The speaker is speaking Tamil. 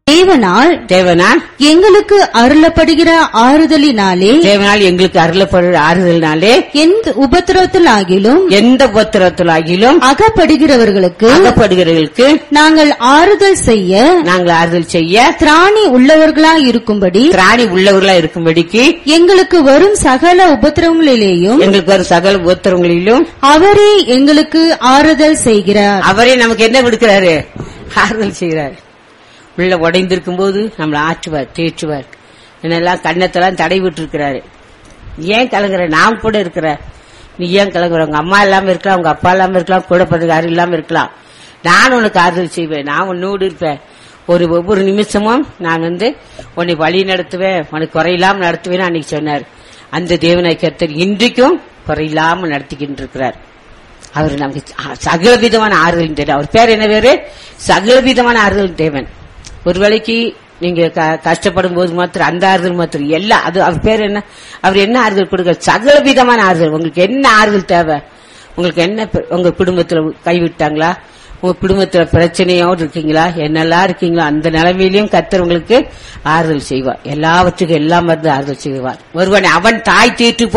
தேவனால் தேவனால் எங்களுக்கு அருளப்படுகிற ஆறுதலினாலே தேவனால் எங்களுக்கு அருளப்படுற ஆறுதல்னாலே எந்த உபத்திரவத்திலாகிலும் எந்த உபத்திரத்திலாகிலும் அகப்படுகிறவர்களுக்கு அகப்படுகிறவர்களுக்கு நாங்கள் ஆறுதல் செய்ய நாங்கள் ஆறுதல் செய்ய திராணி உள்ளவர்களாய் இருக்கும்படி திராணி உள்ளவர்களா இருக்கும்படிக்கு எங்களுக்கு வரும் சகல உபத்திரவங்களிலேயும் எங்களுக்கு வரும் சகல உபத்திரங்களிலும் அவரே எங்களுக்கு ஆறுதல் செய்கிறார் அவரே நமக்கு என்ன கொடுக்கிறாரு ஆறுதல் செய்கிறார் உள்ள உடைந்திருக்கும் போது நம்மளை ஆற்றுவார் தேற்றுவார் என்னெல்லாம் கண்ணத்தெல்லாம் தடை விட்டு இருக்கிறாரு ஏன் கலங்குற நான் கூட இருக்கிற நீ ஏன் கலங்குற உங்க அம்மா இல்லாம இருக்கலாம் உங்க அப்பா இல்லாம இருக்கலாம் கூட பிறகு யாரும் இல்லாம இருக்கலாம் நான் உனக்கு ஆறுதல் செய்வேன் நான் உன்னோடு இருப்பேன் ஒரு ஒவ்வொரு நிமிஷமும் நான் வந்து உன்னை வழி நடத்துவேன் உனக்கு குறையில்லாம நடத்துவேன் அன்னைக்கு சொன்னார் அந்த தேவனை கர்த்தர் இன்றைக்கும் குறையில்லாம நடத்திக்கிட்டு இருக்கிறார் அவர் நமக்கு ச- சகல விதமான ஆறுதல் தேவன் அவர் பேர் என்ன பேரு சகல விதமான ஆறுதல் தேவன் ஒரு வேளைக்கு நீங்க க- கஷ்டப்படும் போது மாத்திரம் அந்த ஆறுதல் மாத்திரம் எல்லாம் அது அவர் பேர் என்ன அவர் என்ன ஆறுதல் கொடுக்க சகல விதமான ஆறுதல் உங்களுக்கு என்ன ஆறுதல் தேவை உங்களுக்கு என்ன ப- உங்க குடும்பத்துல கைவிட்டாங்களா உங்க குடும்பத்துல பிரச்சனையோடு இருக்கீங்களா என்னெல்லாம் இருக்கீங்களோ அந்த நிலைமையிலும் கர்த்தர் உங்களுக்கு ஆறுதல் செய்வார் எல்லாவற்றுக்கும் எல்லாம் மருந்து ஆறுதல் செய்வார் ஒருவன் அவன் தாய் தீட்டு